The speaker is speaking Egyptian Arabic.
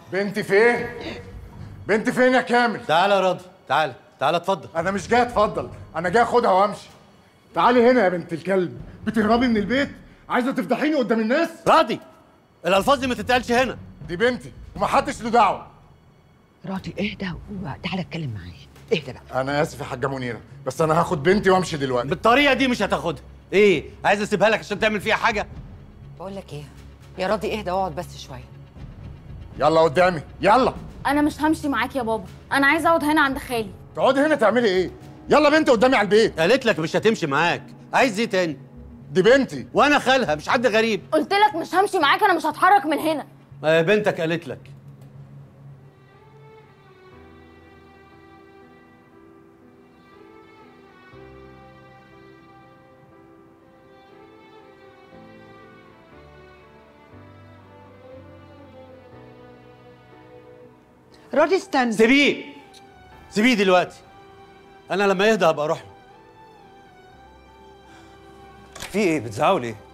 بنتي فين؟ بنتي فين يا كامل؟ تعالى يا راضي تعالى تعالى اتفضل انا مش جاي اتفضل انا جاي اخدها وامشي تعالي هنا يا بنت الكلب بتهربي من البيت عايزه تفضحيني قدام الناس راضي الالفاظ دي ما تتقالش هنا دي بنتي ومحدش له دعوه راضي اهدى وتعالى اتكلم معايا اهدى بقى انا اسف يا حاجه منيره بس انا هاخد بنتي وامشي دلوقتي بالطريقه دي مش هتاخدها ايه عايز اسيبها لك عشان تعمل فيها حاجه بقول لك ايه يا راضي اهدى واقعد بس شويه يلا قدامي يلا انا مش همشي معاك يا بابا انا عايزه اقعد هنا عند خالي تقعدي هنا تعملي ايه يلا بنتي قدامي على البيت قالت لك مش هتمشي معاك عايز ايه تاني دي بنتي وانا خالها مش حد غريب قلت لك مش همشي معاك انا مش هتحرك من هنا آه، بنتك قالت لك راضي استنى سيبيه سيبيه دلوقتي انا لما يهدى هبقى اروح له في ايه بتزعقوا ليه